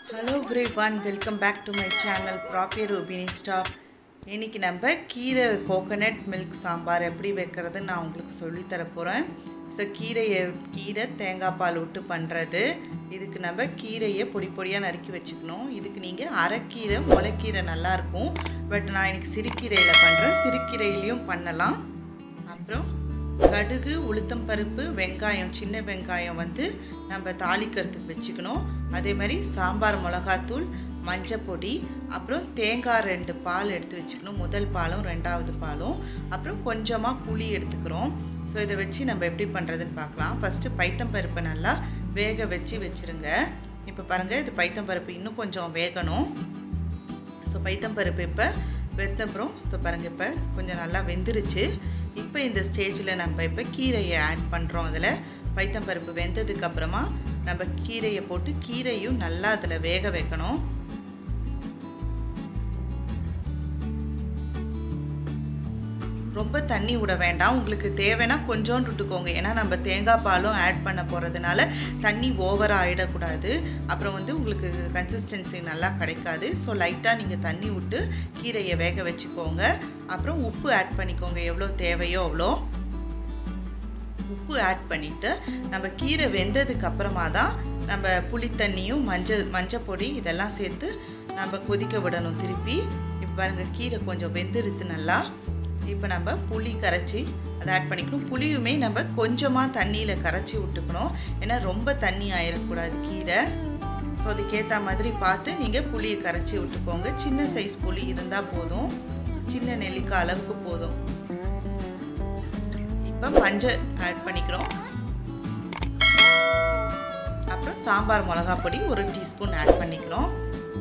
hello everyone welcome back to my channel ப்ராப்பியர் Rubini stop இன்றைக்கி நம்ம கீரை கோகனட் மில்க் சாம்பார் எப்படி வைக்கிறது நான் உங்களுக்கு சொல்லித்தர போகிறேன் ஸோ கீரையை கீரை தேங்காய் பால் விட்டு பண்ணுறது இதுக்கு நம்ம கீரையை பொடி பொடியாக நறுக்கி வச்சுக்கணும் இதுக்கு நீங்கள் அரைக்கீரை முளைக்கீரை நல்லாயிருக்கும் பட் நான் இன்னைக்கு சிறுக்கீரையில் பண்ணுறேன் சிறுக்கீரையிலையும் பண்ணலாம் அப்புறம் கடுகு உளுத்தம் பருப்பு வெங்காயம் சின்ன வெங்காயம் வந்து நம்ம தாளிக்கிறதுக்கு வச்சுக்கணும் அதே மாதிரி சாம்பார் மிளகாத்தூள் மஞ்சள் பொடி அப்புறம் தேங்காய் ரெண்டு பால் எடுத்து வச்சுக்கணும் முதல் பாலும் ரெண்டாவது பாலும் அப்புறம் கொஞ்சமாக புளி எடுத்துக்கிறோம் ஸோ இதை வச்சு நம்ம எப்படி பண்ணுறதுன்னு பார்க்கலாம் ஃபஸ்ட்டு பைத்தம் பருப்பை நல்லா வேக வச்சு வச்சுருங்க இப்போ பாருங்கள் இது பைத்தம் பருப்பு இன்னும் கொஞ்சம் வேகணும் ஸோ பைத்தம் பருப்பு இப்போ வெந்தப்புறம் இப்போ பாருங்கள் இப்போ கொஞ்சம் நல்லா வெந்துருச்சு இப்போ இந்த ஸ்டேஜில் நம்ம இப்போ கீரையை ஆட் பண்ணுறோம் அதில் பைத்தம் பருப்பு வெந்ததுக்கு அப்புறமா நம்ம கீரையை போட்டு கீரையும் நல்லா அதில் வேக வைக்கணும் ரொம்ப தண்ணி விட வேண்டாம் உங்களுக்கு தேவைன்னா கொஞ்சோண்டு விட்டுக்கோங்க ஏன்னா நம்ம தேங்காய் பாலும் ஆட் பண்ண போகிறதுனால தண்ணி ஓவராக ஆகிடக்கூடாது அப்புறம் வந்து உங்களுக்கு கன்சிஸ்டன்சி நல்லா கிடைக்காது ஸோ லைட்டாக நீங்கள் தண்ணி விட்டு கீரையை வேக வச்சுக்கோங்க அப்புறம் உப்பு ஆட் பண்ணிக்கோங்க எவ்வளோ தேவையோ அவ்வளோ உப்பு ஆட் பண்ணிவிட்டு நம்ம கீரை வெந்ததுக்கு அப்புறமா தான் நம்ம புளித்தண்ணியும் மஞ்சள் மஞ்சள் பொடி இதெல்லாம் சேர்த்து நம்ம கொதிக்க விடணும் திருப்பி இப்போ பாருங்கள் கீரை கொஞ்சம் வெந்துருது நல்லா இப்போ நம்ம புளி கரைச்சி அதை ஆட் பண்ணிக்கணும் புளியுமே நம்ம கொஞ்சமாக தண்ணியில் கரைச்சி விட்டுக்கணும் ஏன்னா ரொம்ப தண்ணி ஆயிடக்கூடாது கீரை ஸோ அதுக்கேற்ற மாதிரி பார்த்து நீங்கள் புளியை கரைச்சி விட்டுக்கோங்க சின்ன சைஸ் புளி இருந்தால் போதும் சின்ன நெல்லிக்காய் அளவுக்கு போதும் இப்போ மஞ்சள் ஆட் பண்ணிக்கிறோம் அப்புறம் சாம்பார் மிளகா பொடி ஒரு டீஸ்பூன் ஆட் பண்ணிக்கிறோம்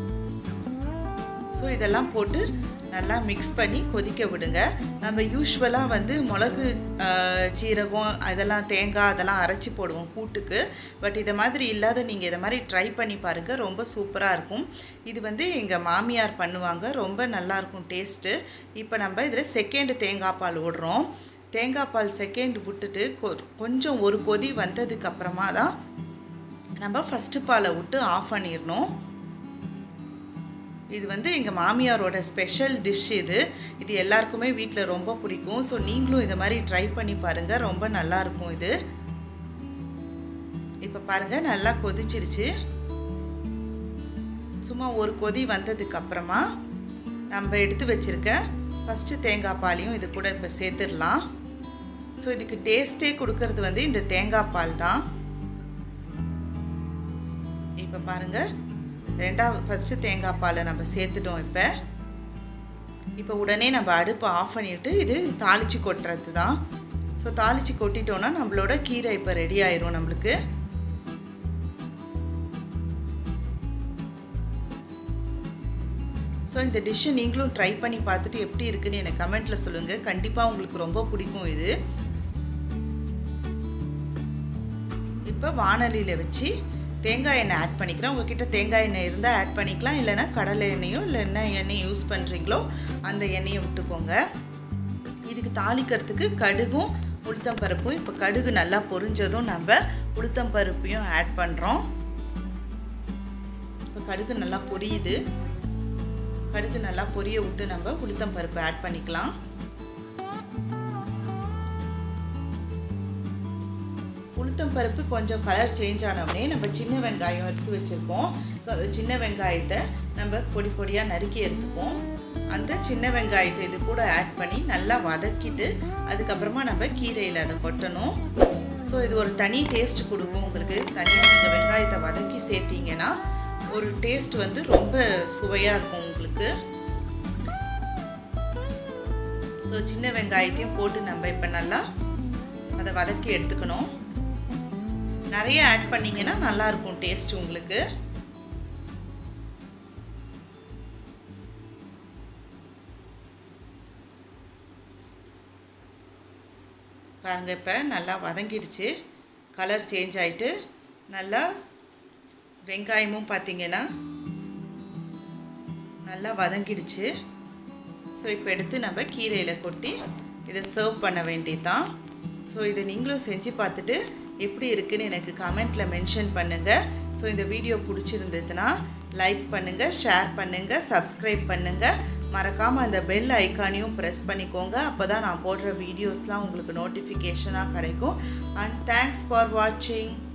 ஸோ இதெல்லாம் போட்டு நல்லா மிக்ஸ் பண்ணி கொதிக்க விடுங்க நம்ம யூஸ்வலாக வந்து மிளகு சீரகம் அதெல்லாம் தேங்காய் அதெல்லாம் அரைச்சி போடுவோம் கூட்டுக்கு பட் இதை மாதிரி இல்லாத நீங்கள் இதை மாதிரி ட்ரை பண்ணி பாருங்கள் ரொம்ப சூப்பராக இருக்கும் இது வந்து எங்கள் மாமியார் பண்ணுவாங்க ரொம்ப நல்லாயிருக்கும் டேஸ்ட்டு இப்போ நம்ம இதில் செகண்ட் தேங்காய் பால் விடுறோம் தேங்காய் பால் செகண்ட் விட்டுட்டு கொஞ்சம் ஒரு கொதி வந்ததுக்கு அப்புறமா தான் நம்ம ஃபஸ்ட்டு பாலை விட்டு ஆஃப் பண்ணிடணும் இது வந்து எங்கள் மாமியாரோட ஸ்பெஷல் டிஷ் இது இது எல்லாருக்குமே வீட்டில் ரொம்ப பிடிக்கும் ஸோ நீங்களும் இதை மாதிரி ட்ரை பண்ணி பாருங்கள் ரொம்ப நல்லாயிருக்கும் இது இப்போ பாருங்கள் நல்லா கொதிச்சிருச்சு சும்மா ஒரு கொதி வந்ததுக்கு அப்புறமா நம்ம எடுத்து வச்சுருக்க ஃபஸ்ட்டு தேங்காய் பாலையும் இது கூட இப்போ சேர்த்துடலாம் ஸோ இதுக்கு டேஸ்ட்டே கொடுக்கறது வந்து இந்த தேங்காய் பால் தான் இப்போ பாருங்கள் ரெண்டாவது ஃபஸ்ட்டு தேங்காய் பாலை நம்ம சேர்த்துட்டோம் இப்போ இப்போ உடனே நம்ம அடுப்பை ஆஃப் பண்ணிவிட்டு இது தாளித்து கொட்டுறது தான் ஸோ தாளித்து கொட்டிட்டோன்னா நம்மளோட கீரை இப்போ ரெடி ஆயிரும் நம்மளுக்கு ஸோ இந்த டிஷ்ஷை நீங்களும் ட்ரை பண்ணி பார்த்துட்டு எப்படி இருக்குன்னு எனக்கு கமெண்ட்டில் சொல்லுங்கள் கண்டிப்பாக உங்களுக்கு ரொம்ப பிடிக்கும் இது இப்போ வானலியில் வச்சு தேங்காய் எண்ணெய் ஆட் பண்ணிக்கிறேன் உங்ககிட்ட தேங்காய் எண்ணெய் இருந்தால் ஆட் பண்ணிக்கலாம் இல்லைனா கடலை எண்ணெயோ இல்லை என்ன எண்ணெய் யூஸ் பண்ணுறீங்களோ அந்த எண்ணெயை விட்டுக்கோங்க இதுக்கு தாளிக்கிறதுக்கு கடுகும் உளுத்தம் பருப்பும் இப்போ கடுகு நல்லா பொரிஞ்சதும் நம்ம உளுத்தம் பருப்பையும் ஆட் பண்ணுறோம் இப்போ கடுகு நல்லா பொரியுது கடுகு நல்லா பொரிய விட்டு நம்ம உளுத்தம் பருப்பு ஆட் பண்ணிக்கலாம் உளுத்தம் பருப்பு கொஞ்சம் கலர் சேஞ்ச் ஆனவுடனே நம்ம சின்ன வெங்காயம் எடுத்து வச்சுருக்கோம் ஸோ அந்த சின்ன வெங்காயத்தை நம்ம பொடி பொடியாக நறுக்கி எடுத்துப்போம் அந்த சின்ன வெங்காயத்தை இது கூட ஆட் பண்ணி நல்லா வதக்கிட்டு அதுக்கப்புறமா நம்ம கீரையில் அதை கொட்டணும் ஸோ இது ஒரு தனி டேஸ்ட் கொடுக்கும் உங்களுக்கு தனியாக நீங்கள் வெங்காயத்தை வதக்கி சேர்த்தீங்கன்னா ஒரு டேஸ்ட் வந்து ரொம்ப சுவையாக இருக்கும் உங்களுக்கு ஸோ சின்ன வெங்காயத்தையும் போட்டு நம்ம இப்போ நல்லா அதை வதக்கி எடுத்துக்கணும் நிறைய ஆட் பண்ணிங்கன்னா நல்லாயிருக்கும் டேஸ்ட் உங்களுக்கு பாருங்க இப்போ நல்லா வதங்கிடுச்சு கலர் சேஞ்ச் ஆகிட்டு நல்லா வெங்காயமும் பார்த்திங்கன்னா நல்லா வதங்கிடுச்சு ஸோ இப்போ எடுத்து நம்ம கீரையில் கொட்டி இதை சர்வ் பண்ண வேண்டியதான் ஸோ இதை நீங்களும் செஞ்சு பார்த்துட்டு எப்படி இருக்குன்னு எனக்கு கமெண்ட்டில் மென்ஷன் பண்ணுங்கள் ஸோ இந்த வீடியோ பிடிச்சிருந்ததுன்னா லைக் பண்ணுங்கள் ஷேர் பண்ணுங்கள் சப்ஸ்கிரைப் பண்ணுங்கள் மறக்காமல் அந்த பெல் ஐக்கானையும் ப்ரெஸ் பண்ணிக்கோங்க அப்போ தான் நான் போடுற வீடியோஸ்லாம் உங்களுக்கு நோட்டிஃபிகேஷனாக கிடைக்கும் அண்ட் தேங்க்ஸ் ஃபார் வாட்சிங்